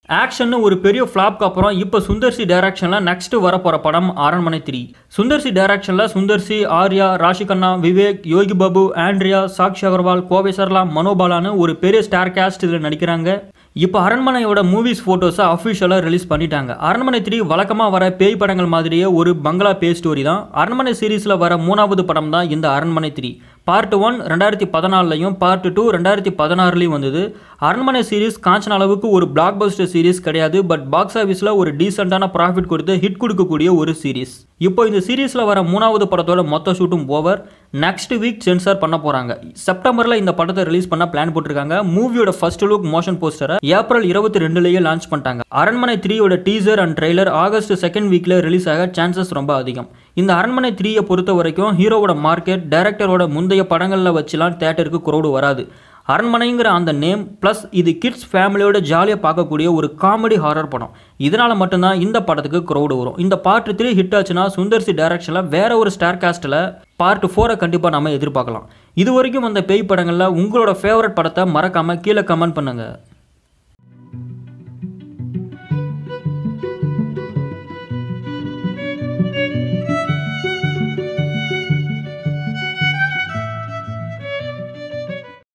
action ஒரு பெரிய ஃப்ளாப்க்கு அப்புறம் இப்போ சுந்தர்சி டைரக்ஷனில் நெக்ஸ்ட் வரப்போகிற படம் அரண்மனை த்ரீ சுந்தர்சி டைரக்ஷனில் சுந்தர்சி ஆர்யா ராஷிகண்ணா விவேக் யோகி பாபு ஆண்ட்ரியா சாக்ஷி அகர்வால் கோவை சர்லா மனோபாலான்னு ஒரு பெரிய ஸ்டார் கேஸ்ட் இதில் நடிக்கிறாங்க இப்போ அரண்மனையோட மூவிஸ் ஃபோட்டோஸை அஃபிஷியலாக ரிலீஸ் பண்ணிட்டாங்க அரண்மனை த்ரீ வழக்கமாக வர பேய் படங்கள் மாதிரியே ஒரு பங்களா பேய் ஸ்டோரி தான் அரண்மனை சீரீஸில் வர மூணாவது படம் தான் இந்த அரண்மனை த்ரீ பார்ட் ஒன் ரெண்டாயிரத்தி பதினாலுலையும் பார்ட் டூ ரெண்டாயிரத்தி பதினாறுலையும் வந்தது அரண்மனை சீரிஸ் காஞ்சன அளவுக்கு ஒரு பிளாக் பஸ்டர் சீரிஸ் கிடையாது பட் பாக்ஸ் ஆஃபீஸில் ஒரு டீசெண்டான ப்ராஃபிட் கொடுத்து ஹிட் கொடுக்கக்கூடிய ஒரு சீரிஸ் இப்போ இந்த சீரிஸில் வர மூணாவது படத்தோட மொத்த ஷூட்டும் ஓவர் நெக்ஸ்ட் வீக் சென்சார் பண்ண போகிறாங்க செப்டம்பரில் இந்த படத்தை ரிலீஸ் பண்ண பிளான் போட்டிருக்காங்க மூவியோட ஃபர்ஸ்ட் லுக் மோஷன் போஸ்டரை ஏப்ரல் இருபத்தி ரெண்டுலேயே லான்ச் பண்ணிட்டாங்க அரண்மனை த்ரீயோட teaser and trailer August second வீக்கில் ரிலீஸ் ஆக சான்சஸ் ரொம்ப அதிகம் இந்த அரண்மனை த்ரீயை பொறுத்த வரைக்கும் ஹீரோவோட மார்க்கெட் டைரக்டரோட முந்தைய படங்களில் வச்சுலாம் தேட்டருக்கு குரோடு வராது அரண்மனைங்கிற அந்த நேம் ப்ளஸ் இது கிட்ஸ் ஃபேமிலியோட ஜாலியாக பார்க்கக்கூடிய ஒரு காமெடி ஹாரர் படம் இதனால் மட்டும்தான் இந்த படத்துக்கு க்ரௌடு வரும் இந்த பார்ட் த்ரீ ஹிட் ஆச்சுன்னா சுந்தர்சி டைரக்ஷனில் வேற ஒரு ஸ்டார் காஸ்ட்டில் பார்ட் ஃபோரை கண்டிப்பாக நம்ம எதிர்பார்க்கலாம் இது வரைக்கும் அந்த பேய் படங்களில் உங்களோட ஃபேவரட் படத்தை மறக்காமல் கீழே கமெண்ட் பண்ணுங்கள்